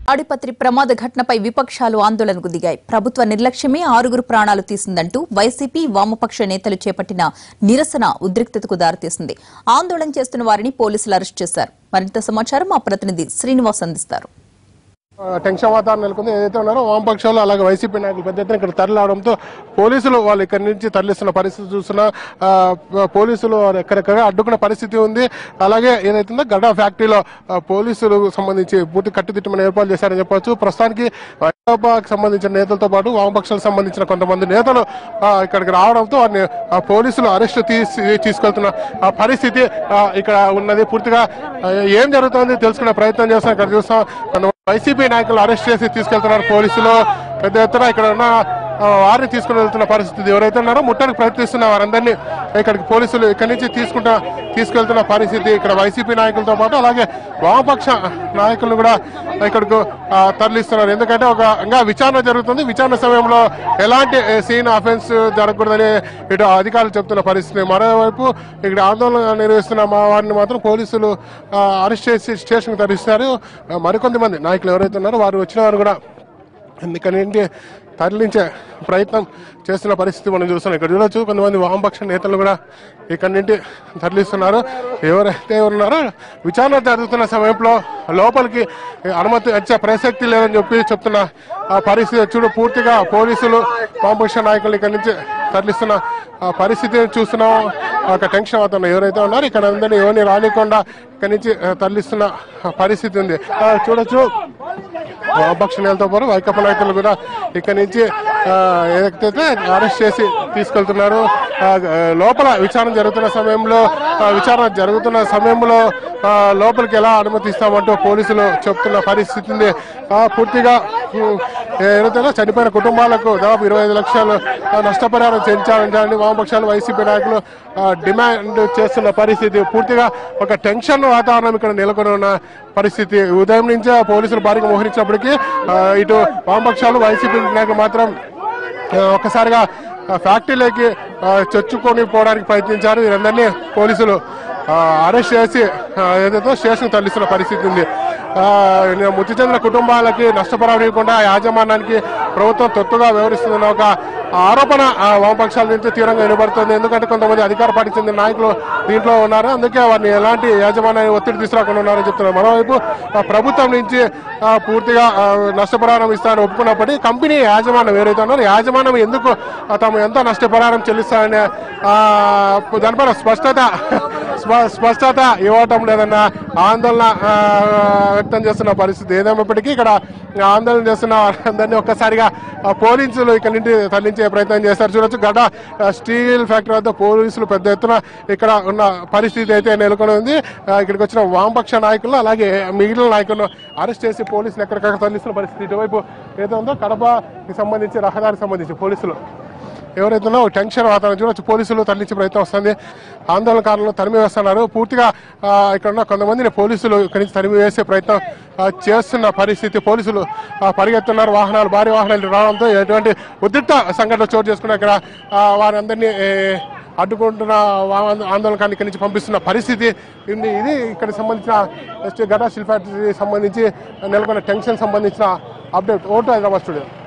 తాడిపత్రి ప్రమాద ఘటనపై విపక్షాలు ఆందోళనకు దిగాయి ప్రభుత్వ నిర్లక్ష్యమే ఆరుగురు ప్రాణాలు తీసిందంటూ వైసీపీ వామపక్ష నేతలు చేపట్టిన నిరసన ఉద్రిక్తతకు దారితీసింది ఆందోళన చేస్తున్న వారిని పోలీసులు అరెస్ట్ చేశారు మరింత సమాచారం మా ప్రతినిధి శ్రీనివాస్ అందిస్తారు ఆ, టెన్షన్ వాతావరణం నెలకొంది ఏదైతే ఉన్నారో వామపక్షాలు అలాగే వైసీపీ నాయకులు పెద్ద ఎత్తున ఇక్కడ తరలివడంతో పోలీసులు వాళ్ళు ఇక్కడి నుంచి తరలిస్తున్న పరిస్థితి చూస్తున్నా ఆ, పోలీసులు వారు ఎక్కడెక్కడ అడ్డుకున్న పరిస్థితి ఉంది అలాగే ఏదైతే ఉందో గడ్డ ఫ్యాక్టరీలో ఆ, పోలీసులు సంబంధించి పూర్తి కట్టుదిట్టమైన ఏర్పాట్లు చేశారని చెప్పొచ్చు ప్రస్తుతానికి వైకాపాకి సంబంధించిన నేతలతో పాటు వామపక్షాలకు సంబంధించిన కొంతమంది నేతలు ఆ, ఇక్కడికి రావడంతో వారిని ఆ, పోలీసులు అరెస్ట్ తీసి తీసుకెళ్తున్న ఆ పరిస్థితి ఆ, ఇక్కడ ఉన్నది పూర్తిగా ఆ, ఏం జరుగుతోంది తెలుసుకునే ప్రయత్నం చేస్తాం ఇక్కడ చూస్తాం కొంతమంది వైసీపీ నాయకులు అరెస్ట్ చేసి తీసుకెళ్తున్నారు పోలీసులు పెద్ద ఎత్తున ఇక్కడ ఉన్న ఆ, వారిని తీసుకుని వెళ్తున్న పరిస్థితి ఎవరైతే ఉన్నారో ముట్టడానికి ప్రయత్నిస్తున్న వారందరినీ ఇక్కడికి పోలీసులు ఇక్కడి నుంచి తీసుకుంటా తీసుకెళ్తున్న పరిస్థితి ఇక్కడ వైసీపీ నాయకులతో పాటు అలాగే వామపక్ష నాయకులను కూడా ఇక్కడికి ఆ, తరలిస్తున్నారు ఎందుకంటే ఒక ఇంకా విచారణ జరుగుతుంది విచారణ సమయంలో ఎలాంటి సీన్ అఫెన్స్ జరగకూడదని ఇటు అధికారులు చెప్తున్న పరిస్థితి మరోవైపు ఇక్కడ ఆందోళన నిర్వహిస్తున్న మా వారిని మాత్రం పోలీసులు ఆ, అరెస్ట్ చేసి స్టేషన్కి తరలిస్తున్నారు ఆ, మరికొంతమంది నాయకులు ఎవరైతే ఉన్నారో వారు వచ్చిన వారు కూడా ఇక్కడి నుండి తరలించే ప్రయత్నం చేస్తున్న పరిస్థితి మనం చూస్తున్నాం ఇక్కడ చూడొచ్చు కొంతమంది వామపక్ష నేతలు కూడా ఇక్కడి నుండి తరలిస్తున్నారు ఎవరైతే ఉన్నారో విచారణ జరుగుతున్న సమయంలో లోపలికి అనుమతి వచ్చే ప్రసక్తి లేదని చెప్పి చెప్తున్న ఆ పరిస్థితి చూడు పూర్తిగా పోలీసులు వామపక్ష నాయకులు ఇక్కడి నుంచి తరలిస్తున్న ఆ పరిస్థితిని చూస్తున్నాం ఒక టెన్షన్ అవుతున్నా ఎవరైతే ఉన్నారో ఇక్కడ అందరినీ ఎవరిని రానికుండా ఇక్కడి నుంచి ఆ, తరలిస్తున్న ఆ పరిస్థితి ఉంది ఆ, చూడొచ్చు వామపక్ష నేతలతో పాటు వైకాపా నాయకులు కూడా ఇక్కడి నుంచి ఆ, ఏదైతే అరెస్ట్ చేసి తీసుకెళ్తున్నారు ఆ, లోపల విచారణ జరుగుతున్న సమయంలో ఆ, విచారణ జరుగుతున్న సమయంలో ఆ, లోపలికి ఎలా అనుమతిస్తామంటూ పోలీసులు చెప్తున్న పరిస్థితి ఉంది ఆ, పూర్తిగా ఉమ్, ఏదైతే చనిపోయిన కుటుంబాలకు దాదాపు ఇరవై ఐదు లక్షలు ఆ, నష్టపరిహారం చెల్లించాలని వామపక్షాలు వైసీపీ నాయకులు ఆ, డిమాండ్ చేస్తున్న పరిస్థితి పూర్తిగా ఒక టెన్షన్ వాతావరణం ఇక్కడ నెలకొని ఉన్న పరిస్థితి ఉదయం నుంచే పోలీసులు భారీగా మోహరించినప్పటికీ ఆ, ఇటు వామపక్షాలు వైసీపీ నాయకులు మాత్రం ఆ, ఒక్కసారిగా ఆ, ఫ్యాక్టరీలోకి ఆ, చొచ్చుకొని పోవడానికి ప్రయత్నించారు వీరందరినీ పోలీసులు ఆ, అరెస్ట్ చేసి ఆ, ఏదైతే స్టేషన్ తరలిస్తున్న పరిస్థితి ఉంది ఆ, మృతి చెందిన కుటుంబాలకి నష్టపరిహారం ఇవ్వకుండా యాజమాన్యానికి ప్రభుత్వం తొత్తుగా వ్యవహరిస్తుందన్న ఒక ఆరోపణ ఆ, వామపక్షాల నుంచి తీవ్రంగా వినబడుతుంది ఎందుకంటే కొంతమంది అధికార పార్టీ చెందిన నాయకులు దీంట్లో ఉన్నారు అందుకే వారిని ఎలాంటి యాజమాన్యాన్ని ఒత్తిడి తీసుకురాకుండా ఉన్నారని చెప్తున్నారు మరోవైపు ఆ, ప్రభుత్వం నుంచి ఆ, పూర్తిగా ఆ, నష్టపరిహారం ఇస్తారని ఒప్పుకున్నప్పటికీ కంపెనీ యాజమాన్యం ఏదైతే ఉన్నారో యాజమాన్యం ఎందుకు ఆ, తాము ఎంత నష్టపరిహారం చెల్లిస్తారనే ఆ, దానిపైన స్పష్టత స్ప- స్పష్టత ఇవ్వటం లేదన్న ఆందోళన ఆ, వ్యక్తం చేస్తున్న పరిస్థితి ఏదేమైనప్పటికీ ఇక్కడ ఆందోళన చేస్తున్న అందరినీ ఒక్కసారిగా ఆ, పోలీసులు ఇక్కడ నుండి తరలించే ప్రయత్నం చేస్తారు చూడొచ్చు గడ ఆ, స్టీల్ ఫ్యాక్టరీ వద్ద పోలీసులు పెద్ద ఎత్తున ఇక్కడ ఉన్న పరిస్థితి అయితే నెలకొని ఉంది ఆ, ఇక్కడికి వచ్చిన వామపక్ష నాయకులు అలాగే మిగిలిన నాయకులను అరెస్ట్ చేసి పోలీసులు ఎక్కడికక్కడ తరలిస్తున్న పరిస్థితి ఇటువైపు ఏదో ఉందో కడపకి సంబంధించి రహదారికి సంబంధించి పోలీసులు ఎవరైతే ఉన్నారో టెన్షన్ వాతావరణం చూడొచ్చు పోలీసులు తరలించే ప్రయత్నం వస్తుంది ఆందోళనకారులను తరిమి వేస్తున్నారు పూర్తిగా ఆ, ఇక్కడ ఉన్న కొంతమందిని పోలీసులు ఇక్కడి నుంచి తరిమి వేసే ప్రయత్నం ఆ, చేస్తున్న పరిస్థితి పోలీసులు ఆ, పరిగెత్తున్నారు వాహనాలు భారీ వాహనాలు రావడంతో ఎటువంటి ఉద్రిక్త సంఘటన చోటు చేసుకున్న ఇక్కడ ఆ, వారందరినీ ఏ, అడ్డుకుంటున్న వా- ఆందోళనకాన్ని ఇక్కడి నుంచి పంపిస్తున్న పరిస్థితి ఉంది ఇది ఇక్కడ సంబంధించిన ఎస్టీ గటా స్టీల్ ఫ్యాక్టరీ సంబంధించి నెలకొన్న టెన్షన్ సంబంధించిన అప్డేట్ ఓటు హైదరాబాద్ స్టూడియో